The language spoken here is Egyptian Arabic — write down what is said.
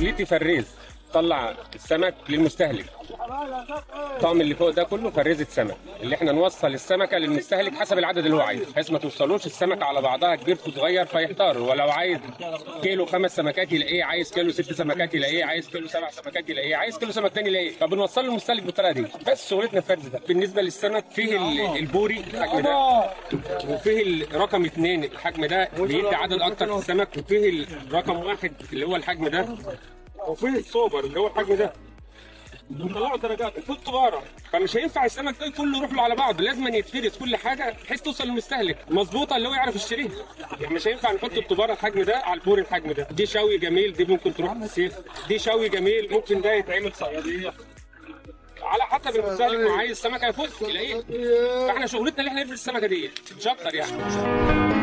شغلتي فريز طلع السمك للمستهلك الطعم اللي فوق ده كله فريزة سمك اللي احنا نوصل السمكه للمستهلك حسب العدد اللي هو عايزه بحيث ما توصلوش السمكه على بعضها كبير في صغير فيحتار ولو عايز كيلو خمس سمكات يلاقيه عايز كيلو ست سمكات يلاقيه عايز كيلو سبع سمكات يلاقيه عايز كيلو سمك تاني يلاقيه فبنوصل للمستهلك بالطريقه دي بس شغلتنا الفرز ده بالنسبه للسمك فيه ال- البوري الحجم ده وفيه الرقم اثنين الحجم ده بيدي عدد اكتر في السمك وفيه الرقم واحد اللي هو الحجم ده وفيه السوبر اللي هو الحجم ده بيطلعوا درجات في الطباره فمش هينفع السمك ده كله يروح له على بعض لازم يتفرز كل حاجه بحيث توصل للمستهلك مظبوطه اللي هو يعرف يشتريها يعني مش هينفع نحط الطباره الحجم ده على البور الحجم ده دي شوي جميل دي ممكن تروح تسيخ دي شوي جميل ممكن ده يتعمل صياديه على حسب المستهلك ما عايز سمكه يفوز يلاقيها فاحنا شغلتنا اللي احنا نفرز السمكه دي مش اكتر يعني